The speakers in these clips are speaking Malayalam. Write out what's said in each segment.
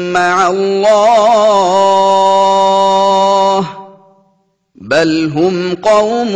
مع الله بل هم قوم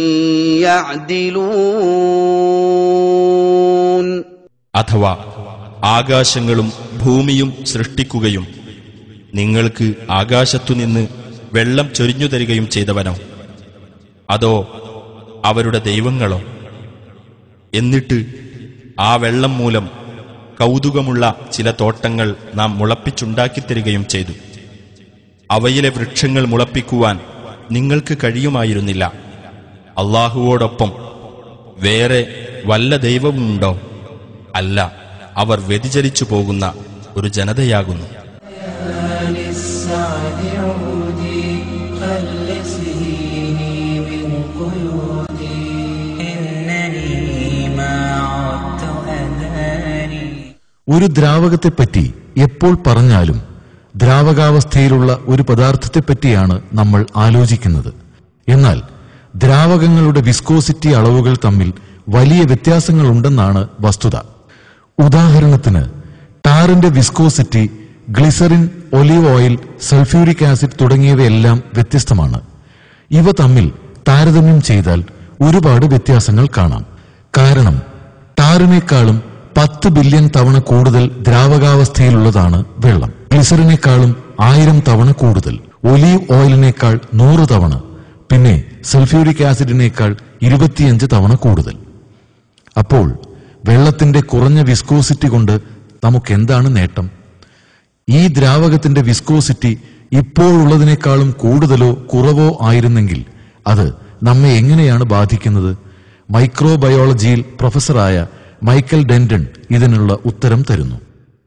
يعدلون അഥവാ ആകാശങ്ങളും ഭൂമിയും സൃഷ്ടിക്കുകയും നിങ്ങൾക്ക് ആകാശത്തുനിന്ന് വെള്ളം ചൊരിഞ്ഞു തരികയും ചെയ്തവനോ അതോ അവരുടെ ദൈവങ്ങളോ എന്നിട്ട് ആ വെള്ളം മൂലം കൗതുകമുള്ള ചില തോട്ടങ്ങൾ നാം മുളപ്പിച്ചുണ്ടാക്കിത്തരികയും ചെയ്തു അവയിലെ വൃക്ഷങ്ങൾ മുളപ്പിക്കുവാൻ നിങ്ങൾക്ക് കഴിയുമായിരുന്നില്ല അള്ളാഹുവോടൊപ്പം വേറെ വല്ല ദൈവവുമുണ്ടോ അല്ല അവർ വ്യതിചലിച്ചു പോകുന്ന ഒരു ജനതയാകുന്നു للسعد عودي خلصيني من قيودي إنني ما عدت أداني ഒരു ദ്രാവകത്തെപ്പറ്റി എപ്പോൾ പറഞ്ഞാലും ദ്രാവകാവസ്ഥയിലുള്ള ഒരു പദാർത്ഥത്തെപ്പറ്റിയാണ് നമ്മൾ ആലോചിക്കുന്നത് എന്നാൽ ദ്രാവകങ്ങളുടെ വിസ്കോസിറ്റി അളവുകൾ തമ്മിൽ വലിയ വ്യത്യാസങ്ങളുണ്ടെന്നാണ് വസ്തുത ഉദാഹരണത്തിന് ടാറിന്റെ viscosity glycerin olive oil sulphuric acid തുടങ്ങിയവയെല്ലാം വ്യത്യസ്തമാണ് ഇവ തമ്മിൽ താരതമ്യം ചെയ്താൽ ഒരുപാട് വ്യത്യാസങ്ങൾ കാണാം കാരണം ടാറിനേക്കാളും പത്ത് ബില്യൺ തവണ കൂടുതൽ ദ്രാവകാവസ്ഥയിലുള്ളതാണ് വെള്ളം ഗ്ലിസറിനേക്കാളും ആയിരം തവണ കൂടുതൽ ഒലീവ് ഓയിലിനേക്കാൾ നൂറ് തവണ പിന്നെ സൾഫ്യൂരിക് ആസിഡിനേക്കാൾ ഇരുപത്തിയഞ്ച് തവണ കൂടുതൽ അപ്പോൾ വെള്ളത്തിന്റെ കുറഞ്ഞ വിസ്കോസിറ്റി കൊണ്ട് നമുക്ക് എന്താണ് നേട്ടം ഈ ദ്രാവകത്തിന്റെ വിസ്കോസിറ്റി ഇപ്പോഴുള്ളതിനേക്കാളും കൂടുതലോ കുറവോ ആയിരുന്നെങ്കിൽ അത് നമ്മെ എങ്ങനെയാണ് ബാധിക്കുന്നത് മൈക്രോബയോളജിയിൽ പ്രൊഫസറായ മൈക്കൽ ഡെന്റൺ ഇതിനുള്ള ഉത്തരം തരുന്നു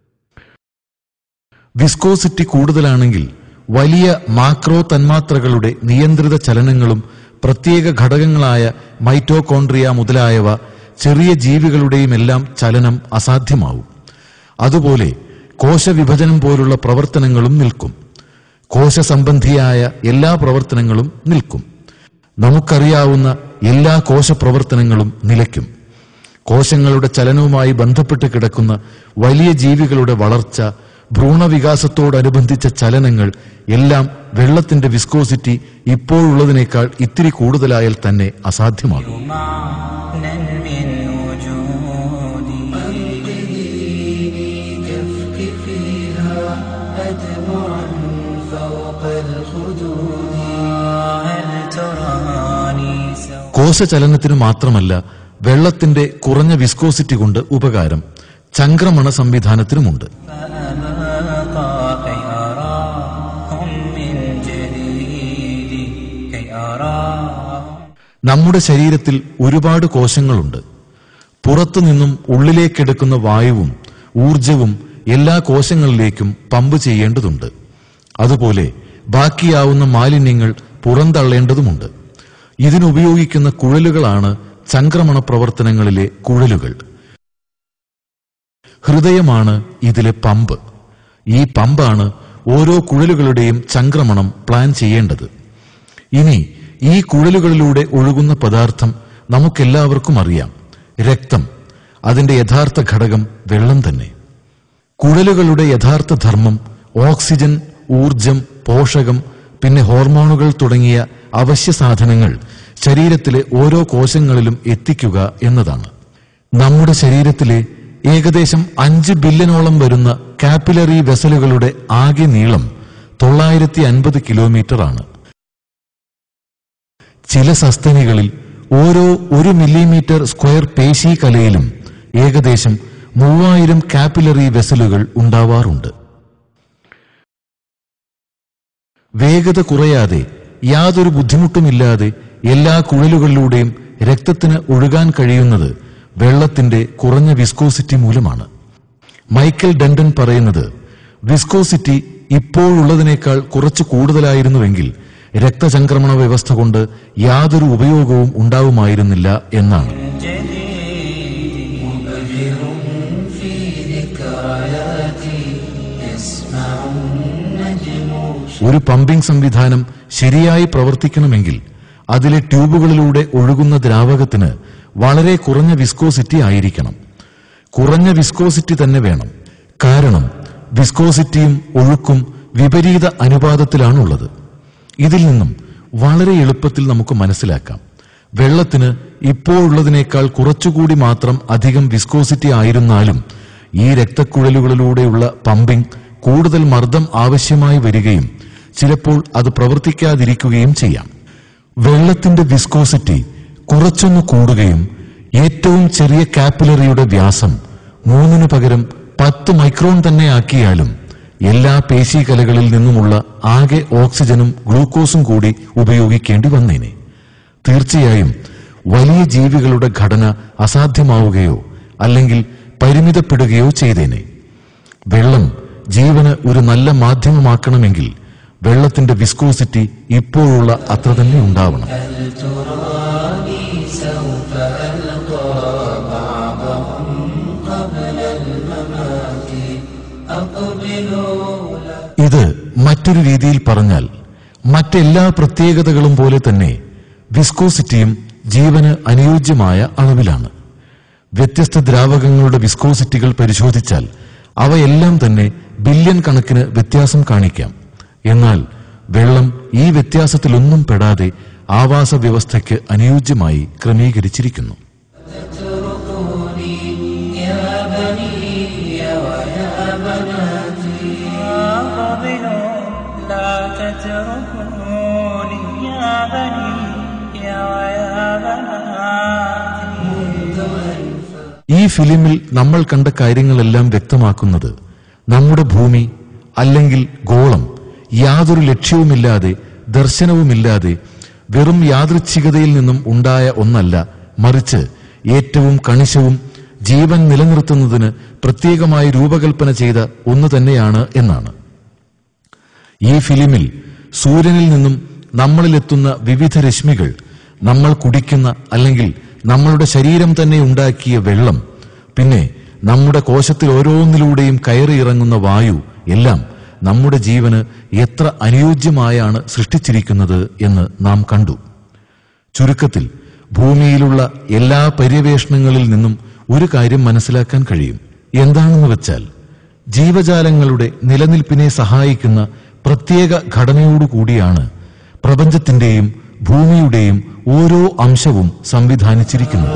വിസ്കോസിറ്റി കൂടുതലാണെങ്കിൽ വലിയ മാക്രോ തന്മാത്രകളുടെ നിയന്ത്രിത ചലനങ്ങളും പ്രത്യേക ഘടകങ്ങളായ മൈറ്റോകോൺട്രിയ മുതലായവ ചെറിയ ജീവികളുടെയുമെല്ലാം ചലനം അസാധ്യമാവും അതുപോലെ കോശവിഭജനം പോലുള്ള പ്രവർത്തനങ്ങളും നിൽക്കും കോശസംബന്ധിയായ എല്ലാ പ്രവർത്തനങ്ങളും നിൽക്കും നമുക്കറിയാവുന്ന എല്ലാ കോശപ്രവർത്തനങ്ങളും നിലയ്ക്കും കോശങ്ങളുടെ ചലനവുമായി ബന്ധപ്പെട്ട് കിടക്കുന്ന വലിയ ജീവികളുടെ വളർച്ച ഭ്രൂണവികാസത്തോടനുബന്ധിച്ച ചലനങ്ങൾ എല്ലാം വെള്ളത്തിന്റെ വിസ്കോസിറ്റി ഇപ്പോഴുള്ളതിനേക്കാൾ ഇത്തിരി കൂടുതലായാൽ തന്നെ അസാധ്യമാകും معنى من وجودي أنقذيني كفك فيها أدمعا فوق الخدود هل تراني سوف കോശചലനത്തിന് മാത്രമല്ല വെള്ളത്തിന്റെ കുറഞ്ഞ വിസ്കോസിറ്റി കൊണ്ട് ഉപകാരം ചംക്രമണ സംവിധാനത്തിനുമുണ്ട് فأبقى كي أراهم من جديد كي أراهم നമ്മുടെ ശരീരത്തിൽ ഒരുപാട് കോശങ്ങളുണ്ട് പുറത്തുനിന്നും ഉള്ളിലേക്കെടുക്കുന്ന വായുവും ഊർജവും എല്ലാ കോശങ്ങളിലേക്കും പമ്പ് ചെയ്യേണ്ടതുണ്ട് അതുപോലെ ബാക്കിയാവുന്ന മാലിന്യങ്ങൾ പുറന്തള്ളേണ്ടതുമുണ്ട് ഇതിനുപയോഗിക്കുന്ന കുഴലുകളാണ് ചംക്രമണ പ്രവർത്തനങ്ങളിലെ കുഴലുകൾ ഹൃദയമാണ് ഇതിലെ പമ്പ് ഈ പമ്പാണ് ഓരോ കുഴലുകളുടെയും ചംക്രമണം പ്ലാൻ ചെയ്യേണ്ടത് ഇനി ഈ കുഴലുകളിലൂടെ ഒഴുകുന്ന പദാർത്ഥം നമുക്കെല്ലാവർക്കും അറിയാം രക്തം അതിന്റെ യഥാർത്ഥ ഘടകം വെള്ളം തന്നെ കുഴലുകളുടെ യഥാർത്ഥ ധർമ്മം ഓക്സിജൻ ഊർജം പോഷകം പിന്നെ ഹോർമോണുകൾ തുടങ്ങിയ അവശ്യ സാധനങ്ങൾ ശരീരത്തിലെ ഓരോ കോശങ്ങളിലും എത്തിക്കുക എന്നതാണ് നമ്മുടെ ശരീരത്തിലെ ഏകദേശം അഞ്ച് ബില്യനോളം വരുന്ന കാപ്പിലറി വെസലുകളുടെ ആകെ നീളം തൊള്ളായിരത്തി അൻപത് കിലോമീറ്റർ ആണ് ചില സസ്തനികളിൽ ഓരോ ഒരു മില്ലിമീറ്റർ സ്ക്വയർ പേശി കലയിലും ഏകദേശം മൂവായിരം കാപ്പിലറി വെസലുകൾ ഉണ്ടാവാറുണ്ട് വേഗത കുറയാതെ യാതൊരു ബുദ്ധിമുട്ടുമില്ലാതെ എല്ലാ കുഴലുകളിലൂടെയും രക്തത്തിന് ഒഴുകാൻ കഴിയുന്നത് വെള്ളത്തിന്റെ കുറഞ്ഞ വിസ്കോസിറ്റി മൂലമാണ് മൈക്കൽ ഡണ്ടൻ പറയുന്നത് വിസ്കോസിറ്റി ഇപ്പോഴുള്ളതിനേക്കാൾ കുറച്ച് കൂടുതലായിരുന്നുവെങ്കിൽ രക്തചംക്രമണ വ്യവസ്ഥ കൊണ്ട് യാതൊരു ഉപയോഗവും ഉണ്ടാവുമായിരുന്നില്ല എന്നാണ് جديد مبهر في ذكرياتي يسمع النجم ഒരു പമ്പിംഗ് സംവിധാനം ശരിയായി പ്രവർത്തിക്കണമെങ്കിൽ അതിലെ ട്യൂബുകളിലൂടെ ഒഴുകുന്ന ദ്രാവകത്തിന് വളരെ കുറഞ്ഞ വിസ്കോസിറ്റി ആയിരിക്കണം കുറഞ്ഞ വിസ്കോസിറ്റി തന്നെ വേണം കാരണം വിസ്കോസിറ്റിയും ഒഴുക്കും വിപരീത അനുപാതത്തിലാണുള്ളത് ഇതിൽ നിന്നും വളരെ എളുപ്പത്തിൽ നമുക്ക് മനസ്സിലാക്കാം വെള്ളത്തിന് ഇപ്പോഴുള്ളതിനേക്കാൾ കുറച്ചുകൂടി മാത്രം അധികം വിസ്കോസിറ്റി ആയിരുന്നാലും ഈ രക്തക്കുഴലുകളിലൂടെയുള്ള പമ്പിംഗ് കൂടുതൽ മർദ്ദം ആവശ്യമായി വരികയും ചിലപ്പോൾ അത് പ്രവർത്തിക്കാതിരിക്കുകയും ചെയ്യാം വെള്ളത്തിന്റെ വിസ്കോസിറ്റി കുറച്ചൊന്ന് കൂടുകയും ഏറ്റവും ചെറിയ കാപ്പിലറിയുടെ വ്യാസം മൂന്നിനു പകരം പത്ത് മൈക്രോൺ തന്നെ ആക്കിയാലും എല്ലാ പേശീകലകളിൽ നിന്നുമുള്ള ആകെ ഓക്സിജനും ഗ്ലൂക്കോസും കൂടി ഉപയോഗിക്കേണ്ടി വന്നേനെ തീർച്ചയായും വലിയ ജീവികളുടെ ഘടന അസാധ്യമാവുകയോ അല്ലെങ്കിൽ പരിമിതപ്പെടുകയോ ചെയ്തേനെ വെള്ളം ജീവന് ഒരു നല്ല മാധ്യമമാക്കണമെങ്കിൽ വെള്ളത്തിന്റെ വിസ്കോസിറ്റി ഇപ്പോഴുള്ള അത്ര തന്നെ ഉണ്ടാവണം هل تراني سوف ألقى بعضهم قبل الممات أقبلوا ഇത് മറ്റൊരു രീതിയിൽ പറഞ്ഞാൽ മറ്റെല്ലാ പ്രത്യേകതകളും പോലെ തന്നെ വിസ്കോസിറ്റിയും ജീവന് അനുയോജ്യമായ അളവിലാണ് വ്യത്യസ്ത ദ്രാവകങ്ങളുടെ വിസ്കോസിറ്റികൾ പരിശോധിച്ചാൽ അവയെല്ലാം തന്നെ ബില്യൺ കണക്കിന് വ്യത്യാസം കാണിക്കാം എന്നാൽ വെള്ളം ഈ വ്യത്യാസത്തിലൊന്നും പെടാതെ ആവാസ വ്യവസ്ഥയ്ക്ക് അനുയോജ്യമായി ക്രമീകരിച്ചിരിക്കുന്നു اتركوني يا بني ويا بناتي فاضلوا لا تتركوني يا بني يا يا بناتي ഈ ഫിലിമിൽ നമ്മൾ കണ്ട കാര്യങ്ങളെല്ലാം വ്യക്തമാക്കുന്നത് നമ്മുടെ ഭൂമി അല്ലെങ്കിൽ ഗോളം യാതൊരു ലക്ഷ്യവുമില്ലാതെ ദർശനവുമില്ലാതെ വെറും യാദൃച്ഛികതയിൽ നിന്നും ഉണ്ടായ ഒന്നല്ല മറിച്ച് ഏറ്റവും കണിശവും ജീവൻ നിലനിർത്തുന്നതിന് പ്രത്യേകമായി രൂപകൽപ്പന ചെയ്ത ഒന്ന് തന്നെയാണ് എന്നാണ് ഈ ഫിലിമിൽ സൂര്യനിൽ നിന്നും നമ്മളിലെത്തുന്ന വിവിധ രശ്മികൾ നമ്മൾ കുടിക്കുന്ന അല്ലെങ്കിൽ നമ്മളുടെ ശരീരം തന്നെ ഉണ്ടാക്കിയ വെള്ളം പിന്നെ നമ്മുടെ കോശത്തിൽ ഓരോന്നിലൂടെയും കയറി ഇറങ്ങുന്ന വായു എല്ലാം നമ്മുടെ ജീവന് എത്ര അനുയോജ്യമായാണ് സൃഷ്ടിച്ചിരിക്കുന്നത് എന്ന് നാം കണ്ടു ചുരുക്കത്തിൽ ഭൂമിയിലുള്ള എല്ലാ പര്യവേഷണങ്ങളിൽ നിന്നും ഒരു കാര്യം മനസ്സിലാക്കാൻ കഴിയും എന്താണെന്ന് വെച്ചാൽ ജീവജാലങ്ങളുടെ നിലനിൽപ്പിനെ സഹായിക്കുന്ന പ്രത്യേക ഘടനയോടുകൂടിയാണ് പ്രപഞ്ചത്തിന്റെയും ഭൂമിയുടെയും ഓരോ അംശവും സംവിധാനിച്ചിരിക്കുന്നത്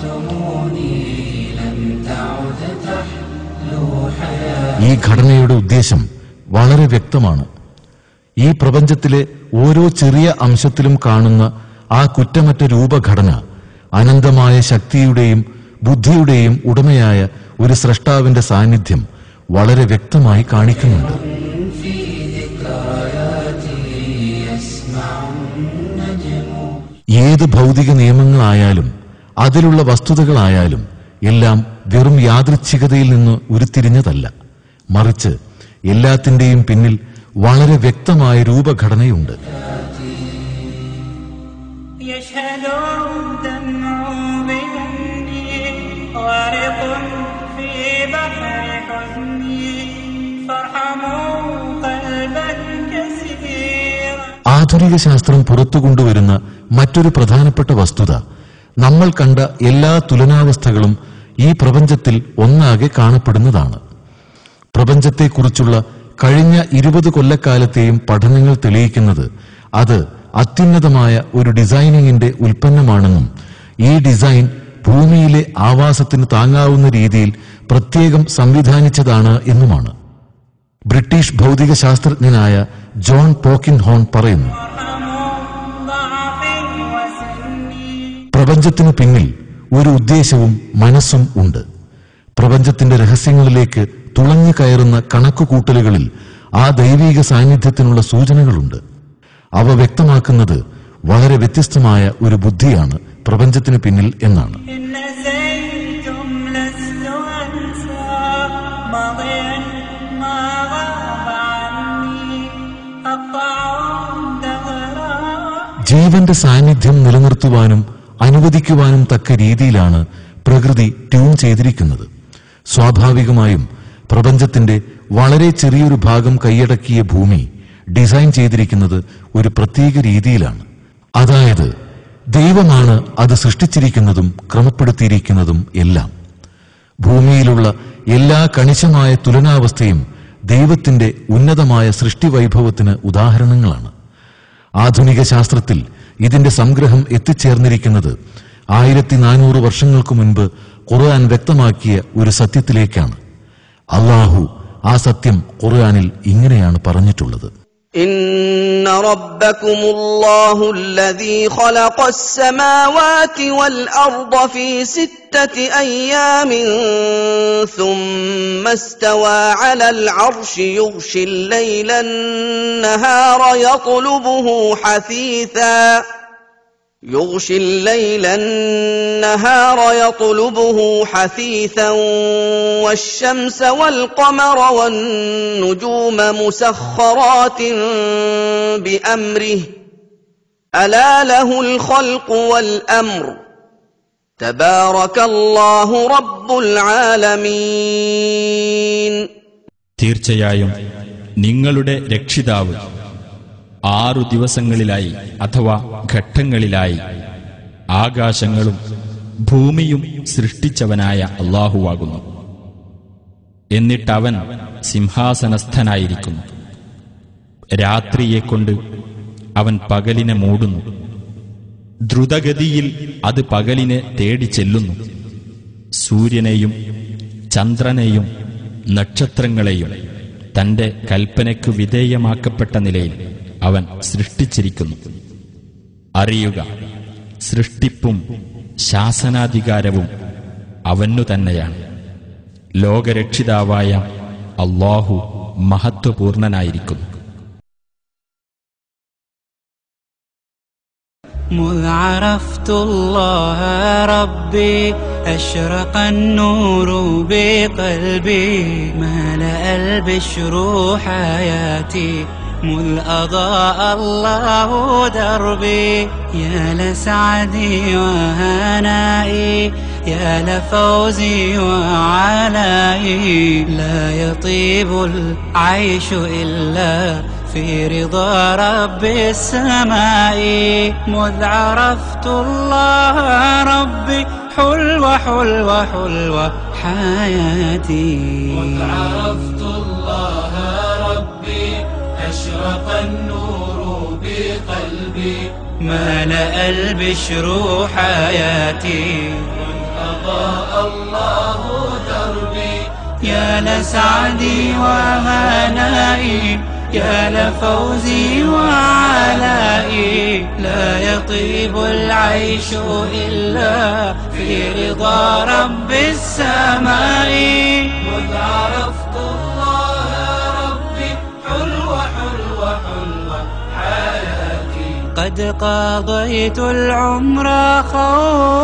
ഈ ഘടനയുടെ ഉദ്ദേശം വളരെ വ്യക്തമാണ് ഈ പ്രപഞ്ചത്തിലെ ഓരോ ചെറിയ അംശത്തിലും കാണുന്ന ആ കുറ്റമറ്റ രൂപഘടന അനന്തമായ ശക്തിയുടെയും ബുദ്ധിയുടെയും ഉടമയായ ഒരു സ്രഷ്ടാവിന്റെ സാന്നിധ്യം വളരെ വ്യക്തമായി കാണിക്കുന്നുണ്ട് في ذكرياتي يسمع النجم ഏത് ഭൗതിക നിയമങ്ങളായാലും അതിലുള്ള വസ്തുതകളായാലും എല്ലാം വെറും യാദൃച്ഛികതയിൽ നിന്ന് ഉരുത്തിരിഞ്ഞതല്ല മറിച്ച് എല്ലാത്തിന്റെയും പിന്നിൽ വളരെ വ്യക്തമായ രൂപഘടനയുണ്ട് يشهدون دمع بأني غارق في بحر حزني فارحموا قلبا كثيرا ആധുനിക ശാസ്ത്രം പുറത്തു കൊണ്ടുവരുന്ന മറ്റൊരു പ്രധാനപ്പെട്ട വസ്തുത നമ്മൾ കണ്ട എല്ലാ തുലനാവസ്ഥകളും ഈ പ്രപഞ്ചത്തിൽ ഒന്നാകെ കാണപ്പെടുന്നതാണ് പ്രപഞ്ചത്തെക്കുറിച്ചുള്ള കഴിഞ്ഞ ഇരുപത് കൊല്ലക്കാലത്തെയും പഠനങ്ങൾ തെളിയിക്കുന്നത് അത് അത്യുന്നതമായ ഒരു ഡിസൈനിങ്ങിന്റെ ഉൽപ്പന്നമാണെന്നും ഈ ഡിസൈൻ ഭൂമിയിലെ ആവാസത്തിന് താങ്ങാവുന്ന രീതിയിൽ പ്രത്യേകം സംവിധാനിച്ചതാണ് എന്നുമാണ് ബ്രിട്ടീഷ് ഭൗതിക ശാസ്ത്രജ്ഞനായ ജോൺ പോക്കിൻ ഹോൺ പറയുന്നു ارحموا ضعفي وسني പ്രപഞ്ചത്തിനു പിന്നിൽ ഒരു ഉദ്ദേശവും മനസ്സും ഉണ്ട് പ്രപഞ്ചത്തിന്റെ രഹസ്യങ്ങളിലേക്ക് തുളഞ്ഞു കയറുന്ന കണക്കുകൂട്ടലുകളിൽ ആ ദൈവീക സാന്നിധ്യത്തിനുള്ള സൂചനകളുണ്ട് അവ വ്യക്തമാക്കുന്നത് വളരെ വ്യത്യസ്തമായ ഒരു ബുദ്ധിയാണ് പ്രപഞ്ചത്തിന് പിന്നിൽ എന്നാണ് إن نسيتم لست أنسى ماضيا ما غاب عني أقطع دهرا ജീവന്റെ സാന്നിധ്യം നിലനിർത്തുവാനും അനുവദിക്കുവാനും തക്ക രീതിയിലാണ് പ്രകൃതി ട്യൂൺ ചെയ്തിരിക്കുന്നത് സ്വാഭാവികമായും പ്രപഞ്ചത്തിന്റെ വളരെ ചെറിയൊരു ഭാഗം കൈയടക്കിയ ഭൂമി ഡിസൈൻ ചെയ്തിരിക്കുന്നത് ഒരു പ്രത്യേക രീതിയിലാണ് അതായത് ദൈവമാണ് അത് സൃഷ്ടിച്ചിരിക്കുന്നതും ക്രമപ്പെടുത്തിയിരിക്കുന്നതും എല്ലാം ഭൂമിയിലുള്ള എല്ലാ കണിശമായ തുലനാവസ്ഥയും ദൈവത്തിന്റെ ഉന്നതമായ സൃഷ്ടിവൈഭവത്തിന് ഉദാഹരണങ്ങളാണ് ആധുനിക ശാസ്ത്രത്തിൽ ഇതിന്റെ സംഗ്രഹം എത്തിച്ചേർന്നിരിക്കുന്നത് ആയിരത്തി നാനൂറ് വർഷങ്ങൾക്ക് മുൻപ് ഖുർആൻ വ്യക്തമാക്കിയ ഒരു സത്യത്തിലേക്കാണ് അള്ളാഹു ആ സത്യം ഖുർആനിൽ ഇങ്ങനെയാണ് പറഞ്ഞിട്ടുള്ളത് إن ربكم الله الذي خلق السماوات والأرض في ستة أيام ثم استوى على العرش يغشي الليل النهار يطلبه حثيثا يغشي الليل النهار يطلبه حثيثا والشمس والقمر والنجوم مسخرات بأمره ألا له الخلق والأمر تبارك الله رب العالمين തീർച്ചയായും നിങ്ങളുടെ രക്ഷിതാവ് ആറു ദിവസങ്ങളിലായി അഥവാ ഘട്ടങ്ങളിലായി ആകാശങ്ങളും ഭൂമിയും സൃഷ്ടിച്ചവനായ അള്ളാഹുവാകുന്നു എന്നിട്ടവൻ സിംഹാസനസ്ഥനായിരിക്കുന്നു രാത്രിയെക്കൊണ്ട് അവൻ പകലിനെ മൂടുന്നു ദ്രുതഗതിയിൽ അത് പകലിനെ തേടി ചെല്ലുന്നു സൂര്യനെയും ചന്ദ്രനെയും നക്ഷത്രങ്ങളെയും തന്റെ കൽപ്പനയ്ക്കു വിധേയമാക്കപ്പെട്ട നിലയിൽ അവൻ സൃഷ്ടിച്ചിരിക്കുന്നു അറിയുക സൃഷ്ടിപ്പും ശാസനാധികാരവും അവനു തന്നെയാണ് ലോകരക്ഷിതാവായ അള്ളാഹു മഹത്വപൂർണനായിരിക്കുന്നു مذ عرفت الله ربي أشرق النور بقلبي ملأ البشر حياتي مذ أضاء الله دربي يا لسعدي وهنائي يا لفوزي وعلائي لا يطيب العيش إلا في رضا رب السماء مذ عرفت الله ربي حلوة حلوة حلوة حياتي مذ عرفت الله ربي أشرق النور بقلبي ملأ البشر حياتي أضاء الله دربي يا لسعدي وهنائي يا لفوزي وعلائي لا يطيب العيش إلا في رضا رب السماء مذ عرفت الله ربي حلوة حلوة حلوة حياتي قد قضيت العمر خوف